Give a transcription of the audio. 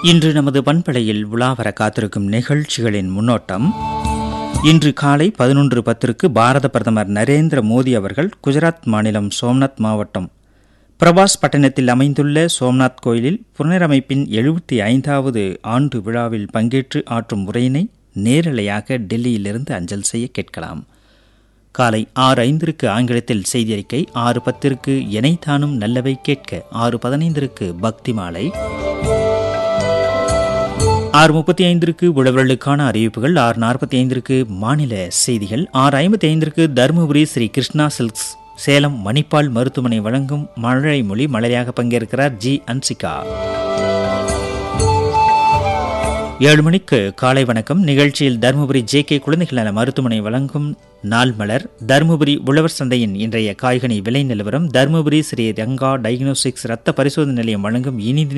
இன்று நமது பண்பலையில் உலாவர காத்திருக்கும் நிகழ்ச்சிகளின் முன்னோட்டம் இன்று காலை பதினொன்று பத்திற்கு பாரத பிரதமர் நரேந்திர மோடி அவர்கள் குஜராத் மாநிலம் சோம்நாத் மாவட்டம் பிரபாஸ் பட்டணத்தில் அமைந்துள்ள சோம்நாத் கோயிலில் புனரமைப்பின் எழுபத்தி ஐந்தாவது ஆண்டு விழாவில் பங்கேற்று ஆற்றும் உரையினை நேரலையாக டெல்லியிலிருந்து அஞ்சல் செய்ய கேட்கலாம் காலை ஆறு ஐந்திற்கு ஆங்கிலத்தில் செய்தியறிக்கை ஆறு பத்திற்கு எனைத்தானும் நல்லவை கேட்க ஆறு பதினைந்திற்கு பக்தி மாலை ஆறு முப்பத்தி ஐந்திற்கு உழவர்களுக்கான அறிவிப்புகள் ஆறு நாற்பத்தி ஐந்திற்கு மாநில செய்திகள் ஆறு ஐம்பத்தி ஐந்திற்கு தருமபுரி ஸ்ரீ கிருஷ்ணா சில்க்ஸ் சேலம் மணிப்பால் மருத்துவமனை வழங்கும் மழை மொழி மழையாக பங்கேற்கிறார் ஜி அன்சிகா ஏழு மணிக்கு காலை வணக்கம் நிகழ்ச்சியில் தருமபுரி ஜே கே குழந்தைகள் நல மருத்துவமனை வழங்கும் நாள் மலர் தருமபுரி உழவர் சந்தையின் இன்றைய காய்கனி விலை நிலவரம் தருமபுரி ஸ்ரீ ரங்கா டயக்னோஸ்டிக்ஸ் ரத்த பரிசோதனை நிலையம் வழங்கும் இனி